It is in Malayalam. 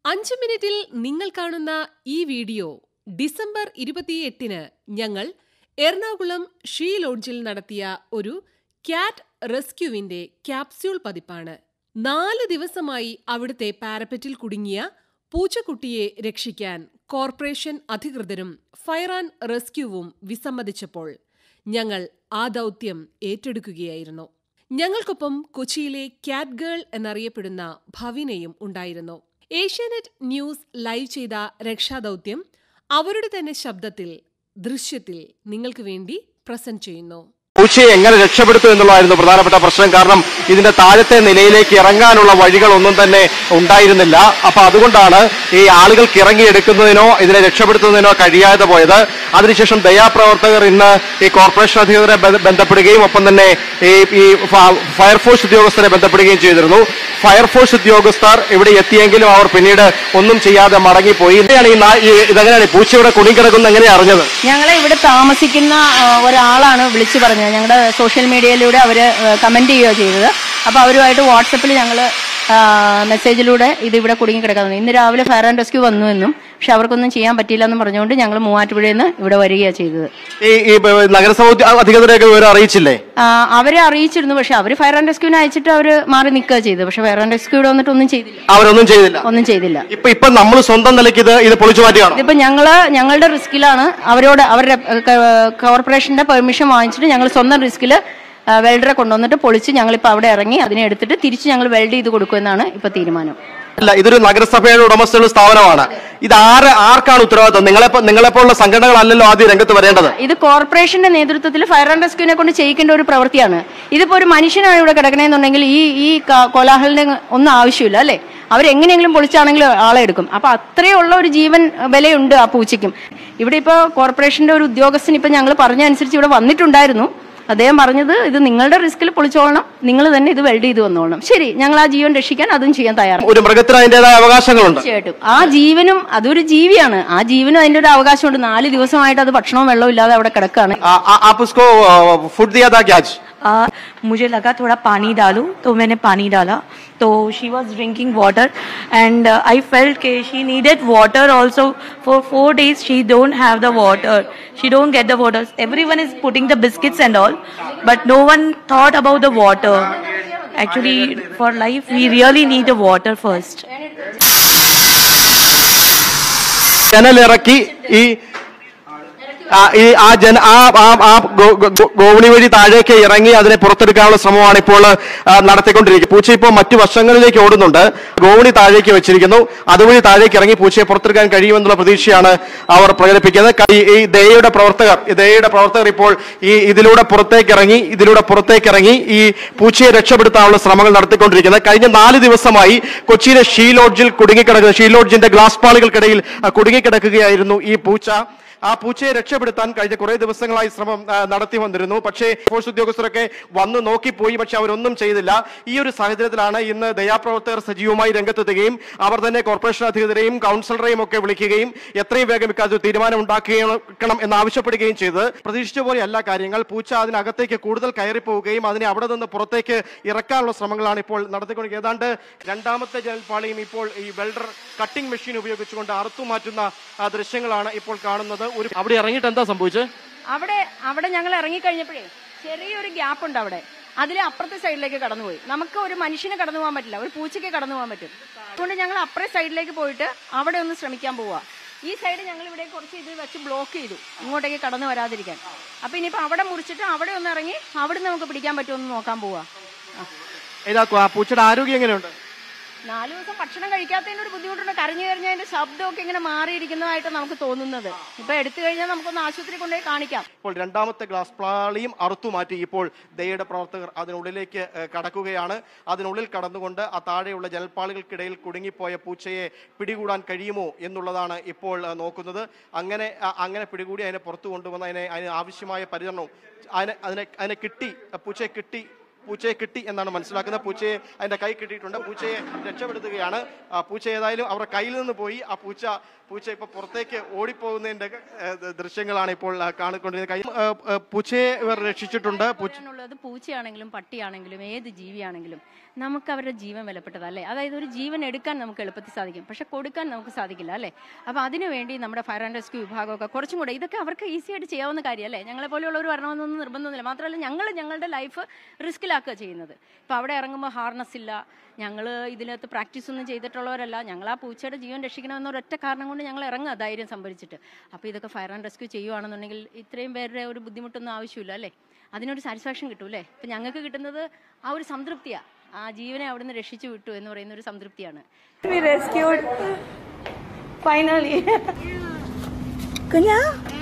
അഞ്ച് മിനിറ്റിൽ നിങ്ങൾ കാണുന്ന ഈ വീഡിയോ ഡിസംബർ ഇരുപത്തിയെട്ടിന് ഞങ്ങൾ എറണാകുളം ഷീ ലോഡ്ജിൽ നടത്തിയ ഒരു ക്യാറ്റ് റെസ്ക്യൂവിന്റെ ക്യാപ്സ്യൂൾ പതിപ്പാണ് നാല് ദിവസമായി അവിടുത്തെ പാരപ്പറ്റിൽ കുടുങ്ങിയ പൂച്ചക്കുട്ടിയെ രക്ഷിക്കാൻ കോർപ്പറേഷൻ അധികൃതരും ഫയർ ആൻഡ് റെസ്ക്യൂവും വിസമ്മതിച്ചപ്പോൾ ഞങ്ങൾ ആ ദൗത്യം ഏറ്റെടുക്കുകയായിരുന്നു ഞങ്ങൾക്കൊപ്പം കൊച്ചിയിലെ ക്യാറ്റ് ഗേൾ എന്നറിയപ്പെടുന്ന ഭവിനയും ഉണ്ടായിരുന്നു ഏഷ്യാനെറ്റ് ന്യൂസ് ലൈവ് ചെയ്ത രക്ഷാദൗത്യം അവരുടെ തന്നെ ശബ്ദത്തിൽ ദൃശ്യത്തിൽ നിങ്ങൾക്ക് വേണ്ടി പ്രസന്റ് ചെയ്യുന്നു പൂച്ചയെ എങ്ങനെ രക്ഷപ്പെടുത്തും എന്നുള്ളതായിരുന്നു പ്രധാനപ്പെട്ട പ്രശ്നം കാരണം ഇതിന്റെ താഴത്തെ നിലയിലേക്ക് ഇറങ്ങാനുള്ള വഴികളൊന്നും തന്നെ ഉണ്ടായിരുന്നില്ല അപ്പൊ അതുകൊണ്ടാണ് ഈ ആളുകൾക്ക് ഇറങ്ങിയെടുക്കുന്നതിനോ ഇതിനെ രക്ഷപ്പെടുത്തുന്നതിനോ കഴിയാതെ പോയത് അതിനുശേഷം ദയാപ്രവർത്തകർ ഇന്ന് ഈ കോർപ്പറേഷൻ അധികൃതരെ ബന്ധ- ബന്ധപ്പെടുകയും ഒപ്പം തന്നെ ഈ ഈ ഫ- ഫയർഫോഴ്സ് ഉദ്യോഗസ്ഥരെ ബന്ധപ്പെടുകയും ചെയ്തിരുന്നു ഫയർഫോഴ്സ് ഉദ്യോഗസ്ഥർ ഇവിടെ എത്തിയെങ്കിലും അവർ പിന്നീട് ഒന്നും ചെയ്യാതെ മടങ്ങിപ്പോയി ഇങ്ങനെയാണ് ഈ നാ- ഈ- ഇതെങ്ങനെയാണ് ഈ പൂച്ച ഇവിടെ കുടുങ്ങിക്കിടക്കുന്ന എങ്ങനെയാണ് അറിഞ്ഞത് ഞങ്ങളെ ഇവിടെ താമസിക്കുന്ന ആ, ഒരാളാണ് വിളിച്ചു പറഞ്ഞത് ഞങ്ങളുടെ സോഷ്യൽ മീഡിയയിലൂടെ അവർ കമന്റ് ചെയ്യുകയോ ചെയ്തത് അപ്പോൾ അവരുമായിട്ട് വാട്സപ്പിൽ ഞങ്ങൾ മെസ്സേജിലൂടെ ഇത് ഇവിടെ കുടുങ്ങി കിടക്കുന്നു ഇന്ന് രാവിലെ ഫയർ ആൻഡ് റെസ്ക്യൂ വന്നു എന്നും പക്ഷെ അവർക്കൊന്നും ചെയ്യാൻ പറ്റിയില്ല എന്ന് പറഞ്ഞുകൊണ്ട് ഞങ്ങൾ മൂവാറ്റുപുഴയിൽ നിന്ന് ഇവിടെ വരികയാണ് ചെയ്തത് ഈ ഈ നഗരസഭ ഉദ്യ- അധികൃതരെയൊക്കെ വിവരം അറിയിച്ചില്ലേ ആ, അവരെ അറിയിച്ചിരുന്നു പക്ഷെ അവർ ഫയർ ആൻഡ് റെസ്ക്യൂവിനെ അയച്ചിട്ട് അവർ മാറി നിൽക്കുക ചെയ്തത് പക്ഷെ ഫയർ ആൻഡ് റെസ്ക്യൂ ഇവിടെ വന്നിട്ട് ഒന്നും ചെയ്തില്ല അവരൊന്നും ചെയ്തില്ല ഒന്നും ചെയ്തില്ല ഇപ്പൊ ഇപ്പൊ നമ്മൾ സ്വന്തം നിലയ്ക്ക് ഇത് ഇത് പൊളിച്ചു മാറ്റുകയാണ് ഇതിപ്പോ ഞങ്ങള് ഞങ്ങളുടെ റിസ്കിലാണ് അവരോട് അവരുടെ ഏഹ്, ക- കോർപ്പറേഷന്റെ പെർമിഷൻ വാങ്ങിച്ചിട്ട് ഞങ്ങൾ സ്വന്തം റിസ്കിൽ വെൽഡറെ കൊണ്ടുവന്നിട്ട് പൊളിച്ച് ഞങ്ങളിപ്പോ അവിടെ ഇറങ്ങി അതിനെ എടുത്തിട്ട് തിരിച്ച് ഞങ്ങൾ വെൽഡ് ചെയ്ത് കൊടുക്കുമെന്നാണ് ഇപ്പൊ തീരുമാനം അല്ല ഇതൊരു നഗരസഭയുടെ ഉടമസ്ഥയുള്ള സ്ഥാപനമാണ് ഇത് ആര് ആർക്കാണ് ഉത്തരവാദിത്വം നിങ്ങളെ നിങ്ങളെപ്പോലുള്ള സംഘടനകളല്ലല്ലോ ആദ്യം രംഗത്ത് വരേണ്ടത് ഇത് കോർപ്പറേഷന്റെ നേതൃത്വത്തിൽ ഫയർ ആൻഡ് റെസ്ക്യൂവിനെ കൊണ്ട് ചെയ്യിക്കേണ്ട ഒരു പ്രവൃത്തിയാണ് ഇതിപ്പോ ഒരു മനുഷ്യനാണ് ഇവിടെ കിടക്കണേന്നുണ്ടെങ്കിൽ ഈ ഈ ക- കോലാഹലിന്റെ ഒന്നും ആവശ്യമില്ല അല്ലെ അവരെങ്ങനെയെങ്കിലും പൊളിച്ചാണെങ്കിലും ആളെ എടുക്കും അപ്പൊ അത്രയുള്ള ഒരു ജീവൻ അഹ്, വിലയുണ്ട് ആ പൂച്ചയ്ക്കും ഇവിടെ ഇപ്പോ കോർപ്പറേഷന്റെ ഒരു ഉദ്യോഗസ്ഥൻ ഇപ്പൊ ഞങ്ങൾ പറഞ്ഞ അനുസരിച്ച് ഇവിടെ വന്നിട്ടുണ്ടായിരുന്നു അദ്ദേഹം പറഞ്ഞത് ഇത് നിങ്ങളുടെ റിസ്കിൽ പൊളിച്ചോളണം നിങ്ങൾ തന്നെ ഇത് വെൽഡ് ചെയ്ത് വന്നോളണം ശരി ഞങ്ങൾ ആ ജീവൻ രക്ഷിക്കാൻ അതും ചെയ്യാൻ തയ്യാറാണ് ഒരു മൃഗത്തിന് അതിന്റേതായ അവകാശങ്ങളുണ്ട് തീർച്ചയായിട്ടും ആ ജീവനും അതൊരു ജീവിയാണ് ആ ജീവനും അതിന്റെ ഒരു അവകാശമുണ്ട് നാല് ദിവസമായിട്ട് അത് ഭക്ഷണവും വെള്ളവും ഇല്ലാതെ അവിടെ കിടക്കാണ് आ- आ- आप उसको फूड दिया था क्या आज आ, मुझे लगा थोड़ा पानी डालूं तो मैंने पानी डाला तो she was drinking water and I felt के she needed water also for four days she don't have the water she don't get the water every one is putting the biscuits and all but no one thought about the water actually for life we really need the water first ജനലിറക്കി ഈ ആ, ഈ ആ ജന ആ ആ ആ ഗോ- ഗോ- ഗോ- ഗോവണി വഴി താഴേക്ക് ഇറങ്ങി അതിനെ പുറത്തെടുക്കാനുള്ള ശ്രമമാണ് ഇപ്പോൾ ആ, നടത്തിക്കൊണ്ടിരിക്കുന്നത് പൂച്ച ഇപ്പോൾ മറ്റു വശങ്ങളിലേക്ക് ഓടുന്നുണ്ട് ഗോവണി താഴേക്ക് വെച്ചിരിക്കുന്നു അതുവഴി താഴേക്ക് ഇറങ്ങി പൂച്ചയെ പുറത്തെടുക്കാൻ കഴിയുമെന്നുള്ള പ്രതീക്ഷയാണ് അവർ പ്രകടിപ്പിക്കുന്നത് ക- ഈ- ഈ ദയയുടെ പ്രവർത്തകർ ഈ ദയയുടെ പ്രവർത്തകർ ഇപ്പോൾ ഈ ഇതിലൂടെ പുറത്തേക്ക് ഇറങ്ങി ഇതിലൂടെ പുറത്തേക്ക് ഇറങ്ങി ഈ പൂച്ചയെ രക്ഷപ്പെടുത്താനുള്ള ശ്രമങ്ങൾ നടത്തിക്കൊണ്ടിരിക്കുന്നത് കഴിഞ്ഞ നാല് ദിവസമായി കൊച്ചിയിലെ ഷീ ലോഡ്ജിൽ കുടുങ്ങിക്കിടക്കുന്ന ഷീ ലോഡ്ജിന്റെ ഗ്ലാസ് പാളികൾക്കിടയിൽ ആ, കുടുങ്ങിക്കിടക്കുകയായിരുന്നു ഈ പൂച്ച ആ പൂച്ചയെ രക്ഷപ്പെടുത്താൻ കഴിഞ്ഞ കുറെ ദിവസങ്ങളായി ശ്രമം ആ, നടത്തി വന്നിരുന്നു പക്ഷേ ഫോഴ്സ് ഉദ്യോഗസ്ഥരൊക്കെ വന്ന് നോക്കിപ്പോയി പക്ഷെ അവരൊന്നും ചെയ്തില്ല ഈ ഒരു സാഹചര്യത്തിലാണ് ഇന്ന് ദയാപ്രവർത്തകർ സജീവമായി രംഗത്തെത്തുകയും അവർ തന്നെ കോർപ്പറേഷൻ അധികൃതരെയും കൗൺസിലറെയും ഒക്കെ വിളിക്കുകയും എത്രയും വേഗം ഇക്കാര്യത്തിൽ തീരുമാനം ഉണ്ടാക്കണം എന്ന് ആവശ്യപ്പെടുകയും ചെയ്തത് പ്രതീക്ഷിച്ച പോലെയല്ല കാര്യങ്ങൾ പൂച്ച അതിനകത്തേക്ക് കൂടുതൽ കയറിപ്പോവുകയും അതിനെ അവിടെ നിന്ന് പുറത്തേക്ക് ഇറക്കാനുള്ള ശ്രമങ്ങളാണ് ഇപ്പോൾ നടത്തിക്കൊണ്ടിരിക്കുന്നത് ഏതാണ്ട് രണ്ടാമത്തെ ജനൽപ്പാളിയും ഇപ്പോൾ ഈ വെൽഡർ കട്ടിംഗ് മെഷീൻ ഉപയോഗിച്ചുകൊണ്ട് അറുത്തു മാറ്റുന്ന ആ, ദൃശ്യങ്ങളാണ് ഇപ്പോൾ കാണുന്നത് ഒരു അവിടെ ഇറങ്ങിയിട്ട് എന്താ സംഭവിച്ചത് അവിടെ അവിടെ ഞങ്ങൾ ഇറങ്ങിക്കഴിഞ്ഞപ്പോഴേ ചെറിയൊരു ഗ്യാപ്പ് ഉണ്ട് അവിടെ അതിൽ അപ്പുറത്തെ സൈഡിലേക്ക് കടന്നുപോയി നമുക്ക് ഒരു മനുഷ്യനെ കടന്നു പോകാൻ പറ്റില്ല ഒരു പൂച്ചയ്ക്ക് കടന്നു പോകാൻ പറ്റും അതുകൊണ്ട് ഞങ്ങൾ അപ്പുറത്തെ സൈഡിലേക്ക് പോയിട്ട് അവിടെ ഒന്ന് ശ്രമിക്കാൻ പോവാ ഈ സൈഡ് ഞങ്ങൾ ഇവിടെ കുറച്ച് ഇത് വെച്ച് ബ്ലോക്ക് ചെയ്തു ഇങ്ങോട്ടേക്ക് കടന്നു വരാതിരിക്കാൻ അപ്പൊ ഇനിയിപ്പോ അവിടെ മുറിച്ചിട്ട് അവിടെ ഒന്ന് ഇറങ്ങി അവിടെ നമുക്ക് പിടിക്കാൻ പറ്റുമെന്ന് നോക്കാൻ പോവാ ആ. ഏതാ ആ പൂച്ചയുടെ ആരോഗ്യം എങ്ങനെയുണ്ട് നാല് ദിവസം ഭക്ഷണം കഴിക്കാത്തതിന്റെ ഒരു ബുദ്ധിമുട്ടുണ്ട് കരഞ്ഞു കരഞ്ഞതിന്റെ ശബ്ദമൊക്കെ ഇങ്ങനെ മാറിയിരിക്കുന്നതായിട്ട് നമുക്ക് തോന്നുന്നത് ഇപ്പൊ എടുത്തു കഴിഞ്ഞാൽ നമുക്കൊന്ന് ആശുപത്രി കൊണ്ടുപോയി കാണിക്കാം ഇപ്പോൾ രണ്ടാമത്തെ ഗ്ലാസ് പ്ലാളിയും അറുത്തു മാറ്റി ഇപ്പോൾ ദയയുടെ പ്രവർത്തകർ അതിനുള്ളിലേക്ക് ഏഹ്, കടക്കുകയാണ് അതിനുള്ളിൽ കടന്നുകൊണ്ട് ആ താഴെയുള്ള ജലപ്പാളികൾക്കിടയിൽ കുടുങ്ങിപ്പോയ പൂച്ചയെ പിടികൂടാൻ കഴിയുമോ എന്നുള്ളതാണ് ഇപ്പോൾ ഏഹ്, നോക്കുന്നത് അങ്ങനെ ആ, അങ്ങനെ പിടികൂടി അതിനെ പുറത്തു കൊണ്ടുവന്ന് അതിനെ അതിന് ആവശ്യമായ പരിചരണവും അതിനെ അതിനെ അതിനെ കിട്ടി ആ പൂച്ചയെ കിട്ടി പൂച്ചയെ കിട്ടി എന്നാണ് മനസ്സിലാക്കുന്നത് പൂച്ചയെ അതിന്റെ കൈ കിട്ടിയിട്ടുണ്ട് പൂച്ചയെ രക്ഷപ്പെടുത്തുകയാണ് ആ പൂച്ച ഏതായാലും അവരുടെ കയ്യിൽ നിന്ന് പോയി ആ പൂച്ച പൂച്ച ഇപ്പൊ പുറത്തേക്ക് ഓടിപ്പോകുന്നതിന്റെ ഏഹ്, ദൃശ്യങ്ങളാണ് ഇപ്പോൾ ആ, കാണിക്കൊണ്ടിരിക്കുന്നത് കൈ ഏഹ്, ഏഹ്, പൂച്ചയെ ഇവർ രക്ഷിച്ചിട്ടുണ്ട് പൂച്ച പറയാനുള്ളത് പൂച്ചയാണെങ്കിലും പട്ടിയാണെങ്കിലും ഏത് ജീവിയാണെങ്കിലും നമുക്ക് അവരുടെ ജീവൻ വിലപ്പെട്ടതാ അല്ലേ അതായത് ഒരു ജീവൻ എടുക്കാൻ നമുക്ക് എളുപ്പത്തിൽ സാധിക്കും പക്ഷെ കൊടുക്കാൻ നമുക്ക് സാധിക്കില്ല അല്ലേ അപ്പൊ അതിനുവേണ്ടി നമ്മുടെ ഫയർ ആൻഡ് റെസ്ക്യൂ വിഭാഗമൊക്കെ കുറച്ചും കൂടെ ഇതൊക്കെ അവർക്ക് ഈസി ആയിട്ട് ചെയ്യാവുന്ന കാര്യമല്ലേ ഞങ്ങളെ പോലെയുള്ളവർ വരണമെന്നൊന്നും നിർബന്ധമൊന്നുമില്ല മാത്രമല്ല ഞങ്ങൾ ഞങ്ങളുടെ ലൈഫ് റിസ്കിലാക്കുക ചെയ്യുന്നത് ഇപ്പൊ അവിടെ ഇറങ്ങുമ്പോൾ ഹാർനസ് ഇല്ല ഞങ്ങൾ ഇതിനകത്ത് പ്രാക്ടീസ് ഒന്നും ചെയ്തിട്ടുള്ളവരല്ല ഞങ്ങൾ ആ പൂച്ചയുടെ ജീവൻ രക്ഷിക്കണമെന്ന ഒരൊറ്റ കാരണം കൊണ്ട് ഞങ്ങൾ ഇറങ്ങുക ധൈര്യം സംഭരിച്ചിട്ട് അപ്പോൾ ഇതൊക്കെ ഫയർ ആൻഡ് റെസ്ക്യൂ ചെയ്യുവാണെന്നുണ്ടെങ്കിൽ ഇത്രയും പേരുടെ ഒരു ബുദ്ധിമുട്ടൊന്നും ആവശ്യമില്ല അല്ലേ അതിനൊരു സാറ്റിസ്ഫാക്ഷൻ കിട്ടും അല്ലേ ഇപ്പം ഞങ്ങൾക്ക് കിട്ടുന്നത് ആ ഒരു സംതൃപ്തിയാണ് ആ ജീവനെ അവിടുന്ന് രക്ഷിച്ചു വിട്ടു എന്ന് പറയുന്ന ഒരു സംതൃപ്തിയാണ് We rescued finally. Kanya?